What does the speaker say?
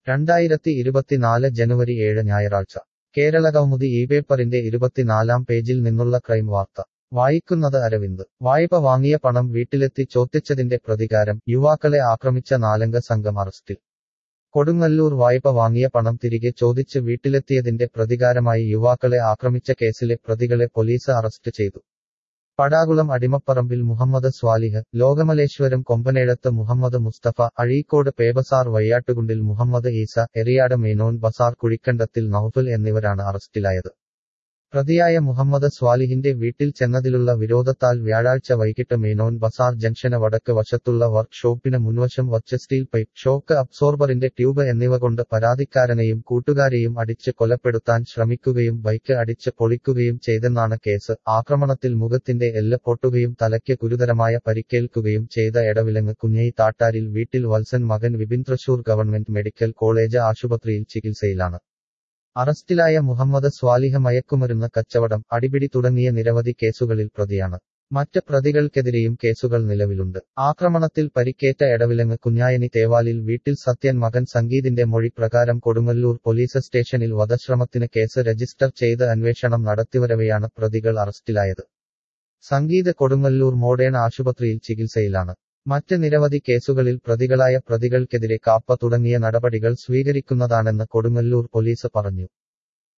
രണ്ടായിരത്തി ഇരുപത്തിനാല് ജനുവരി ഏഴ് ഞായറാഴ്ച കേരളകൗമുദി ഈ പേപ്പറിന്റെ ഇരുപത്തിനാലാം പേജിൽ നിന്നുള്ള ക്രൈം വാർത്ത വായിക്കുന്നത് അരവിന്ദ് വായ്പ വാങ്ങിയ പണം വീട്ടിലെത്തി ചോദിച്ചതിന്റെ പ്രതികാരം യുവാക്കളെ ആക്രമിച്ച നാലംഗ സംഘം അറസ്റ്റിൽ കൊടുങ്ങല്ലൂർ വായ്പ വാങ്ങിയ പണം തിരികെ ചോദിച്ച് വീട്ടിലെത്തിയതിന്റെ പ്രതികാരമായി യുവാക്കളെ ആക്രമിച്ച കേസിലെ പ്രതികളെ പോലീസ് അറസ്റ്റ് ചെയ്തു പടാകുളം അടിമപ്പറമ്പിൽ മുഹമ്മദ് സ്വാലിഹ് ലോകമലേശ്വരം കൊമ്പനേഴത്ത് മുഹമ്മദ് മുസ്തഫ അഴീക്കോട് പേബസാർ വയ്യാട്ടുകുണ്ടിൽ മുഹമ്മദ് ഈസ എറിയാട് മേനോൻ ബസാർ കുഴിക്കണ്ടത്തിൽ നൌഫൽ എന്നിവരാണ് അറസ്റ്റിലായത് പ്രതിയായ മുഹമ്മദ് സ്വാലിഹിന്റെ വീട്ടിൽ ചെന്നതിലുള്ള വിരോധത്താൽ വ്യാഴാഴ്ച വൈകിട്ട് മേനോൻ ബസാർ ജംഗ്ഷന് വടക്ക് വശത്തുള്ള വർക്ക് ഷോപ്പിന് മുൻവശം വച്ച് സ്റ്റീൽ പൈപ്പ് ഷോക്ക് അബ്സോർബറിന്റെ ട്യൂബ് എന്നിവ കൊണ്ട് പരാതിക്കാരനെയും കൂട്ടുകാരെയും അടിച്ച് കൊലപ്പെടുത്താൻ ശ്രമിക്കുകയും ബൈക്ക് അടിച്ച് പൊളിക്കുകയും ചെയ്തെന്നാണ് കേസ് ആക്രമണത്തിൽ മുഖത്തിന്റെ എല്ല് പൊട്ടുകയും തലയ്ക്ക് ഗുരുതരമായ പരിക്കേൽക്കുകയും ചെയ്ത എടവിലങ്ങ് കുഞ്ഞൈ താട്ടാരിൽ വീട്ടിൽ വത്സൻ മകൻ Vipin Thrissur government medical college ആശുപത്രിയിൽ ചികിത്സയിലാണ് അറസ്റ്റിലായ മുഹമ്മദ് സ്വാലിഹ മയക്കുമരുന്ന് കച്ചവടം അടിപിടി തുടങ്ങിയ നിരവധി കേസുകളിൽ പ്രതിയാണ് മറ്റ് പ്രതികൾക്കെതിരെയും കേസുകൾ നിലവിലുണ്ട് ആക്രമണത്തിൽ പരിക്കേറ്റ എടവിലങ്ങ് കുഞ്ഞായനി തേവാലിൽ വീട്ടിൽ സത്യൻ മകൻ സംഗീതിന്റെ മൊഴി പ്രകാരം കൊടുങ്ങല്ലൂർ പോലീസ് സ്റ്റേഷനിൽ വധശ്രമത്തിന് കേസ് രജിസ്റ്റർ ചെയ്ത് അന്വേഷണം നടത്തിവരവെയാണ് പ്രതികൾ അറസ്റ്റിലായത് സംഗീത് കൊടുങ്ങല്ലൂർ മോഡേൺ ആശുപത്രിയിൽ ചികിത്സയിലാണ് മറ്റ് നിരവധി കേസുകളിൽ പ്രതികളായ പ്രതികൾക്കെതിരെ കാപ്പ തുടങ്ങിയ നടപടികൾ സ്വീകരിക്കുന്നതാണെന്ന് കൊടുങ്ങല്ലൂർ പോലീസ് പറഞ്ഞു